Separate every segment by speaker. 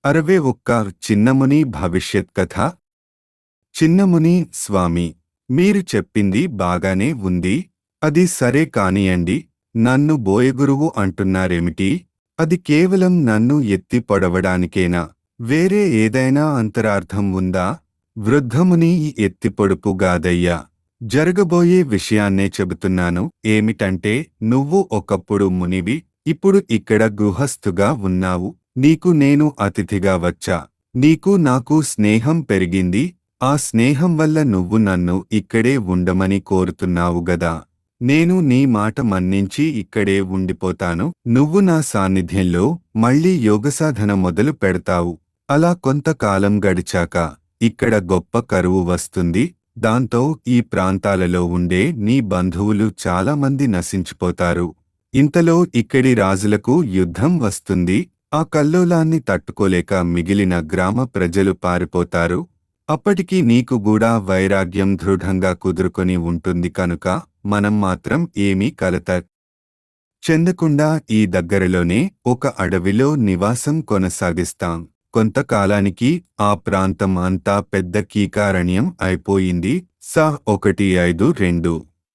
Speaker 1: అరవై ఒక్క చిన్నముని భవిష్యత్ కథ చిన్నముని స్వామి మీరు చెప్పింది బాగానే ఉంది అది సరే కానియండి నన్ను బోయగురువు అంటున్నారేమిటి అది కేవలం నన్ను ఎత్తి పొడవడానికేనా వేరే ఏదైనా అంతరార్థం ఉందా వృద్ధముని ఈ ఎత్తి పొడుపు గాదయ్యా జరగబోయే విషయాన్నే చెబుతున్నాను ఏమిటంటే నువ్వు ఒకప్పుడు మునివి ఇప్పుడు ఇక్కడ గృహస్థుగా ఉన్నావు నీకు నేను అతిథిగా వచ్చా నీకు నాకు స్నేహం పెరిగింది ఆ స్నేహం వల్ల నువ్వు నన్ను ఇక్కడే ఉండమని కోరుతున్నావు గదా నేను నీ మాట మన్నించి ఇక్కడే ఉండిపోతాను నువ్వు నా సాన్నిధ్యంలో మళ్ళీ యోగసాధన మొదలు పెడతావు అలా కొంతకాలం గడిచాక ఇక్కడ గొప్ప కరువు వస్తుంది దాంతో ఈ ప్రాంతాలలో ఉండే నీ బంధువులు చాలా మంది నశించిపోతారు ఇంతలో ఇక్కడి రాజులకు యుద్ధం వస్తుంది ఆ కల్లోలాన్ని తట్టుకోలేక మిగిలిన గ్రామ ప్రజలు పారిపోతారు అప్పటికి నీకు కూడా వైరాగ్యం దృఢంగా కుదురుకొని ఉంటుంది కనుక మనం మాత్రం ఏమీ కలత చెందకుండా ఈ దగ్గరలోనే ఒక అడవిలో నివాసం కొనసాగిస్తాం కొంతకాలానికి ఆ ప్రాంతం అంతా పెద్ద కీకారణ్యం అయిపోయింది సా ఒకటి ఐదు రెండు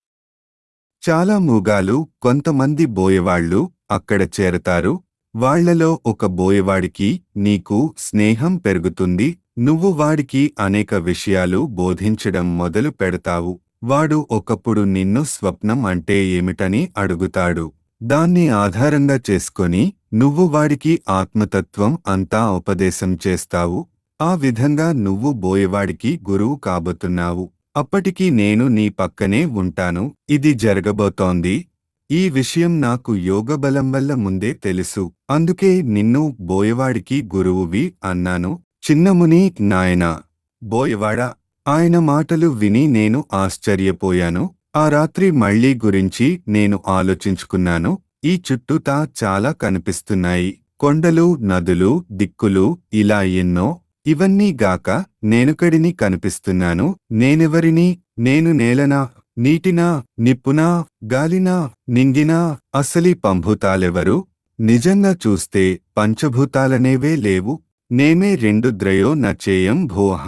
Speaker 1: చాలా మూగాలు కొంతమంది బోయవాళ్లు అక్కడ చేరతారు వాళ్లలో ఒక బోయవాడికి నీకు స్నేహం పెరుగుతుంది నువ్వు వాడికి అనేక విషయాలు బోధించడం మొదలు పెడతావు వాడు ఒకప్పుడు నిన్ను స్వప్నం అంటే ఏమిటని అడుగుతాడు దాన్ని ఆధారంగా చేసుకొని నువ్వు వాడికి ఆత్మతత్వం అంతా ఉపదేశం చేస్తావు ఆ విధంగా నువ్వు బోయవాడికి గురువు కాబోతున్నావు అప్పటికి నేను నీ పక్కనే ఉంటాను ఇది జరగబోతోంది ఈ విషయం నాకు యోగబలం వల్ల ముందే తెలుసు అందుకే నిన్ను బోయవాడికి గురువువి అన్నాను చిన్నముని నాయనా బోయవాడా ఆయన మాటలు విని నేను ఆశ్చర్యపోయాను ఆ రాత్రి మళ్లీ గురించి నేను ఆలోచించుకున్నాను ఈ చుట్టూతా చాలా కనిపిస్తున్నాయి కొండలు నదులు దిక్కులు ఇలా ఎన్నో ఇవన్నీ గాక నేనుకడిని కనిపిస్తున్నాను నేనెవరిని నేను నేలనా నీటినా నిప్పునా గాలినా నింగినా అసలి పంభూతాలెవరు నిజంగా చూస్తే పంచభూతాలనేవే లేవు నేమే రెండు ద్రయో నచేయం భోహ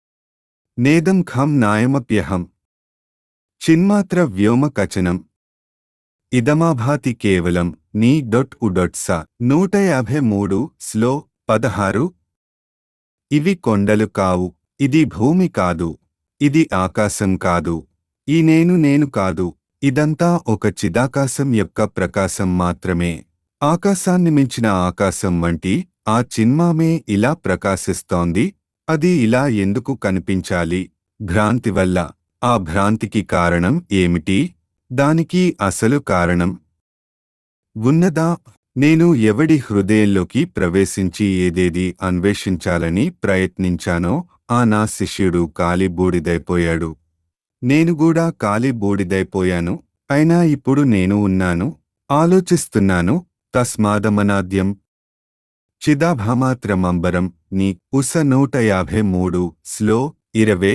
Speaker 1: నేదం ఖం నాయమప్యహం చిన్మాత్ర వ్యోమ కచనం ఇదమాభాతి కేవలం నీ డొట్ ఉడొట్స నూట యాభై మూడు స్లో పదహారు ఇవి కొండలు కావు ఇది భూమి కాదు ఇది ఆకాశం కాదు ఈ నేను నేను కాదు ఇదంతా ఒక చిదాకాశం యొక్క ప్రకాశం మాత్రమే ఆకాశాన్ని మించిన ఆకాశం వంటి ఆ చిన్మామే ఇలా ప్రకాశిస్తోంది అది ఇలా ఎందుకు కనిపించాలి భ్రాంతి వల్ల ఆ భ్రాంతికి కారణం ఏమిటి దానికి అసలు కారణం ఉన్నదా నేను ఎవడి హృదయంలోకి ప్రవేశించి ఏదేది అన్వేషించాలని ప్రయత్నించానో ఆ నా శిష్యుడు కాలి బూడిదైపోయాడు నేను కూడా కాలి బూడిదైపోయాను అయినా ఇప్పుడు నేను ఉన్నాను ఆలోచిస్తున్నాను తస్మాదమనాద్యం చిదాభామాత్రమంబరం నీ ఉస నూట యాభై మూడు స్లో ఇరవే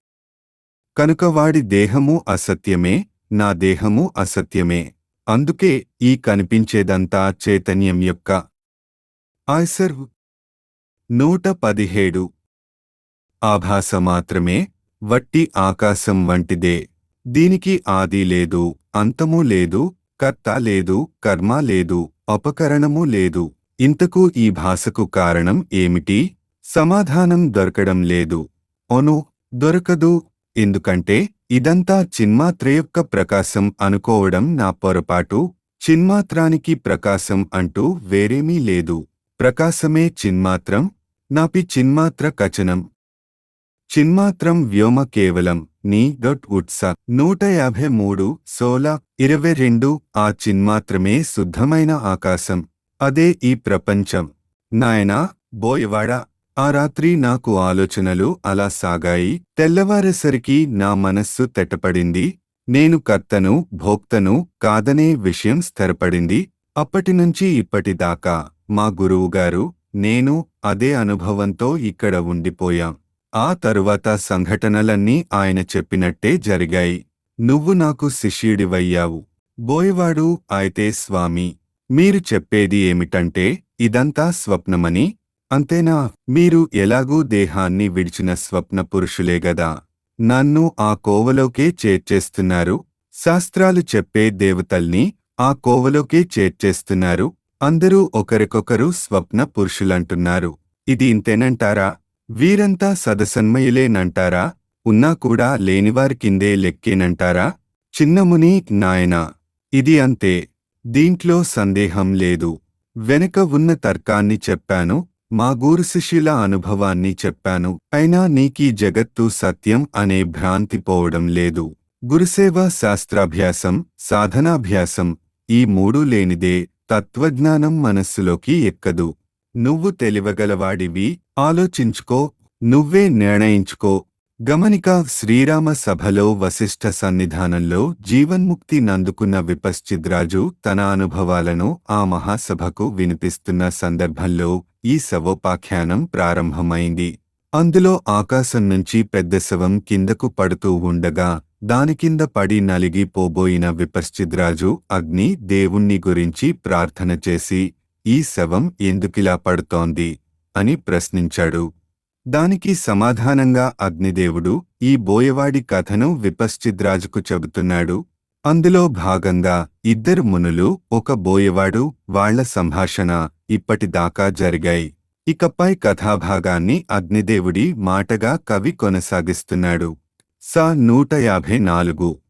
Speaker 1: కనుక వాడి దేహము అసత్యమే నా దేహము అసత్యమే అందుకే ఈ కనిపించేదంతా చైతన్యం యొక్క ఆయ్సర్ నూట పదిహేడు ఆభాస మాత్రమే వట్టి ఆకాశం వంటిదే దీనికి ఆది లేదు అంతము లేదు కర్త లేదు కర్మ లేదు అపకరణము లేదు ఇంతకు ఈ భాషకు కారణం ఏమిటి సమాధానం దొరకడం లేదు ఒను దొరకదు ఎందుకంటే ఇదంతా చిన్మాత్ర యొక్క ప్రకాశం అనుకోవడం నా పొరపాటు చిన్మాత్రానికి ప్రకాశం అంటూ వేరేమీ లేదు ప్రకాశమే చిన్మాత్రం నాపి చిన్మాత్ర కచనం చిన్మాత్రం వ్యోమ కేవలం నీ డొట్ ఉట్స నూట యాభై మూడు సోల ఇరవై రెండు ఆ చిన్మాత్రమే శుద్ధమైన ఆకాశం అదే ఈ ప్రపంచం నాయనా బోయవాడా ఆ రాత్రి నాకు ఆలోచనలు అలా సాగాయి తెల్లవారేసరికి నా మనస్సు తెట్టపడింది నేను కర్తను భోక్తను కాదనే విషయం స్థిరపడింది అప్పటినుంచి ఇప్పటిదాకా మా గురువుగారు నేను అదే అనుభవంతో ఇక్కడ ఉండిపోయాం ఆ తరువాత సంఘటనలన్నీ ఆయన చెప్పినట్టే జరిగాయి నువ్వు నాకు శిష్యుడివయ్యావు బోయవాడు అయితే స్వామి మీరు చెప్పేది ఏమిటంటే ఇదంతా స్వప్నమని అంతేనా మీరు ఎలాగూ దేహాన్ని విడిచిన స్వప్న పురుషులే గదా నన్ను ఆ కోవలోకే చేర్చేస్తున్నారు శాస్త్రాలు చెప్పే దేవతల్ని ఆ కోవలోకే చేర్చేస్తున్నారు అందరూ ఒకరికొకరు స్వప్న పురుషులంటున్నారు ఇది ఇంతేనంటారా వీరంతా సదసన్మయులేనంటారా ఉన్నా కూడా లేనివారి కిందే లెక్కేనంటారా చిన్నముని నాయనా ఇది అంతే దీంట్లో సందేహం లేదు వెనక ఉన్న తర్కాన్ని చెప్పాను మా గురు శిష్యుల అనుభవాన్ని చెప్పాను అయినా నీకీ జగత్తు సత్యం అనే భ్రాంతి పోవడం లేదు గురుసేవ శాస్త్రాభ్యాసం సాధనాభ్యాసం ఈ మూడు లేనిదే తత్వజ్ఞానం మనస్సులోకి ఎక్కదు నువ్వు తెలివగలవాడివి ఆలోచించుకో నువ్వే నిర్ణయించుకో గమనిక శ్రీరామ సభలో వశిష్ఠ సన్నిధానంలో జీవన్ముక్తి నందుకున్న విపశ్చిద్రాజు తన అనుభవాలను ఆ మహాసభకు వినిపిస్తున్న సందర్భంలో ఈ శవోపాఖ్యానం ప్రారంభమైంది అందులో ఆకాశం నుంచి పెద్ద శవం కిందకు పడుతూ ఉండగా దాని కింద పడి నలిగి పోబోయిన విపశ్చిద్రాజు అగ్ని దేవుణ్ణి గురించి ప్రార్థన చేసి ఈ శవం ఎందుకిలా పడుతోంది అని ప్రశ్నించాడు దానికి సమాధానంగా అగ్నిదేవుడు ఈ బోయవాడి కథను విపశ్చిద్రాజుకు చెబుతున్నాడు అందులో భాగంగా ఇద్దరు మునులు ఒక బోయవాడు వాళ్ల సంభాషణ ఇప్పటిదాకా జరిగాయి ఇకపై కథాభాగాన్ని అగ్నిదేవుడి మాటగా కవి కొనసాగిస్తున్నాడు స నూట యాభై నాలుగు